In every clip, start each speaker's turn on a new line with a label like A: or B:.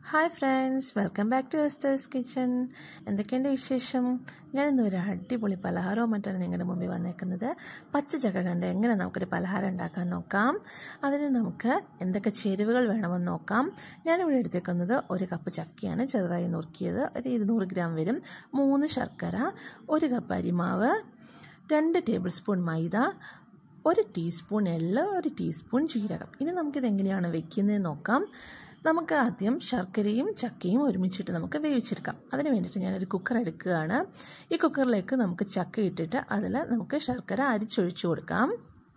A: hi friends welcome back to Esther's kitchen എന്തൊക്കെയുണ്ട് വിശേഷം ഞാനിന്ന് ഒരു അടിപൊളി പലഹാരവുമായിട്ടാണ് നിങ്ങളുടെ മുമ്പിൽ വന്നേക്കുന്നത് പച്ച ചക്ക കണ്ട് എങ്ങനെ നമുക്കൊരു പലഹാരം ഉണ്ടാക്കാൻ നോക്കാം അതിന് നമുക്ക് എന്തൊക്കെ ചേരുവകൾ വേണമെന്ന് നോക്കാം ഞാനിവിടെ എടുത്തേക്കുന്നത് ഒരു കപ്പ് ചക്കയാണ് ചെറുതായി നുറുക്കിയത് ഒരു ഇരുന്നൂറ് ഗ്രാം വരും മൂന്ന് ശർക്കര ഒരു കപ്പ് അരിമാവ് രണ്ട് ടേബിൾ സ്പൂൺ മൈദ ഒരു ടീസ്പൂൺ എള്ള് ഒരു ടീസ്പൂൺ ജീരകം ഇനി നമുക്കിത് എങ്ങനെയാണ് വെക്കുന്നത് നോക്കാം നമുക്ക് ആദ്യം ശർക്കരയും ചക്കയും ഒരുമിച്ചിട്ട് നമുക്ക് വേവിച്ചെടുക്കാം അതിന് വേണ്ടിയിട്ട് ഞാനൊരു കുക്കർ എടുക്കുകയാണ് ഈ കുക്കറിലേക്ക് നമുക്ക് ചക്ക ഇട്ടിട്ട് അതിൽ നമുക്ക് ശർക്കര അരിച്ചൊഴിച്ചു കൊടുക്കാം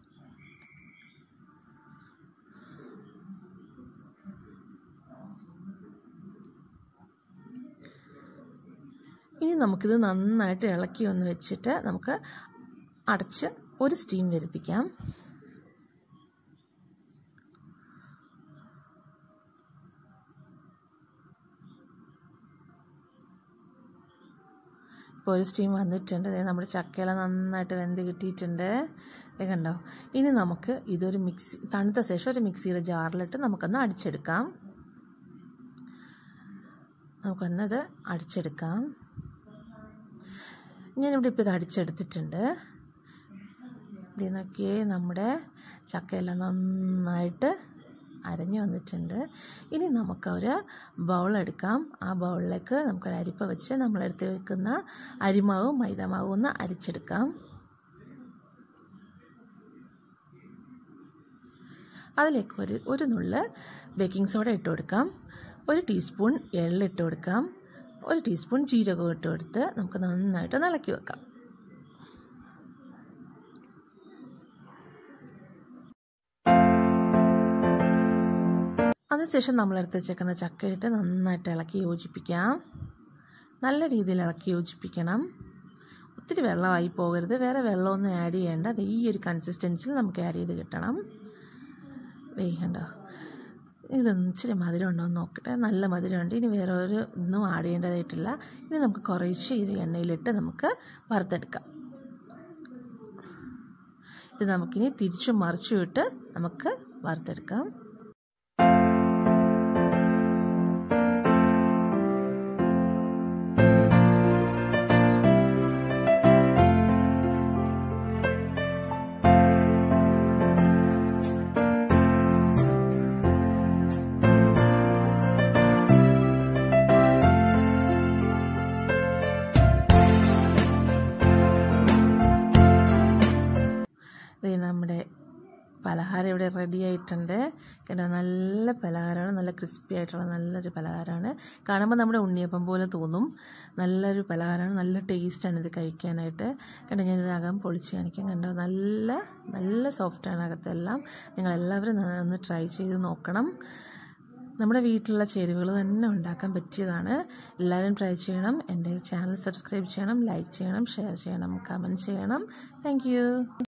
A: ഇനി നമുക്കിത് നന്നായിട്ട് ഇളക്കി ഒന്ന് വെച്ചിട്ട് നമുക്ക് അടച്ച് ഒരു സ്റ്റീം വരുത്തിക്കാം ഇപ്പോൾ ഒരു സ്റ്റീം വന്നിട്ടുണ്ട് നമ്മുടെ ചക്കയെല്ലാം നന്നായിട്ട് വെന്ത് കിട്ടിയിട്ടുണ്ട് ഇത് കണ്ടോ ഇനി നമുക്ക് ഇതൊരു മിക്സി തണുത്ത ശേഷം ഒരു മിക്സിയുടെ ജാറിലിട്ട് നമുക്കൊന്ന് അടിച്ചെടുക്കാം നമുക്കൊന്നത് അടിച്ചെടുക്കാം ഞാനിവിടെ ഇപ്പോൾ ഇത് അടിച്ചെടുത്തിട്ടുണ്ട് ഇതിൽ നിന്നൊക്കെ നമ്മുടെ ചക്കയെല്ലാം നന്നായിട്ട് അരഞ്ഞു വന്നിട്ടുണ്ട് ഇനി നമുക്കൊരു ബൗൾ എടുക്കാം ആ ബൗളിലേക്ക് നമുക്കൊരു അരിപ്പ വെച്ച് നമ്മളെടുത്ത് വെക്കുന്ന അരിമാവും മൈദമാവും ഒന്ന് അരിച്ചെടുക്കാം അതിലേക്ക് ഒരു ഒരു നുള്ള് ബേക്കിംഗ് സോഡ ഇട്ട് കൊടുക്കാം ഒരു ടീസ്പൂൺ എള്ളിട്ട് കൊടുക്കാം ഒരു ടീസ്പൂൺ ജീരകം ഇട്ട് കൊടുത്ത് നമുക്ക് നന്നായിട്ട് ഇളക്കി വെക്കാം അതിനുശേഷം നമ്മളെടുത്ത് വെച്ചേക്കുന്ന ചക്കയിട്ട് നന്നായിട്ട് ഇളക്കി യോജിപ്പിക്കാം നല്ല രീതിയിൽ ഇളക്കി യോജിപ്പിക്കണം ഒത്തിരി വെള്ളമായി പോകരുത് വേറെ വെള്ളമൊന്നും ആഡ് ചെയ്യേണ്ട അത് ഈ ഒരു കൺസിസ്റ്റൻസിൽ നമുക്ക് ആഡ് ചെയ്ത് കിട്ടണം വേണ്ടോ ഇതൊന്നും ഇച്ചിരി മധുരം ഉണ്ടോ എന്ന് നോക്കട്ടെ നല്ല മധുരമുണ്ട് ഇനി വേറെ ഒരു ഒന്നും ആഡ് ചെയ്യേണ്ടതായിട്ടില്ല ഇനി നമുക്ക് കുറേശ്ശെ ഇത് എണ്ണയിലിട്ട് നമുക്ക് വറുത്തെടുക്കാം ഇത് നമുക്കിനി തിരിച്ചും മറിച്ചും ഇട്ട് നമുക്ക് വറുത്തെടുക്കാം ഇത് നമ്മുടെ പലഹാരം ഇവിടെ റെഡി ആയിട്ടുണ്ട് കേട്ടോ നല്ല പലഹാരമാണ് നല്ല ക്രിസ്പി ആയിട്ടുള്ള നല്ലൊരു പലഹാരമാണ് കാണുമ്പോൾ നമ്മുടെ ഉണ്ണിയപ്പം പോലെ തോന്നും നല്ലൊരു പലഹാരമാണ് നല്ല ടേസ്റ്റാണ് ഇത് കഴിക്കാനായിട്ട് കേട്ടോ ഞാനിത് അകം പൊളിച്ച് കാണിക്കാൻ കണ്ടോ നല്ല നല്ല സോഫ്റ്റാണ് അകത്തെല്ലാം നിങ്ങളെല്ലാവരും ഒന്ന് ട്രൈ ചെയ്ത് നോക്കണം നമ്മുടെ വീട്ടിലുള്ള ചേരുവകൾ തന്നെ ഉണ്ടാക്കാൻ പറ്റിയതാണ് എല്ലാവരും ട്രൈ ചെയ്യണം എൻ്റെ ചാനൽ സബ്സ്ക്രൈബ് ചെയ്യണം ലൈക്ക് ചെയ്യണം ഷെയർ ചെയ്യണം കമൻറ്റ് ചെയ്യണം താങ്ക്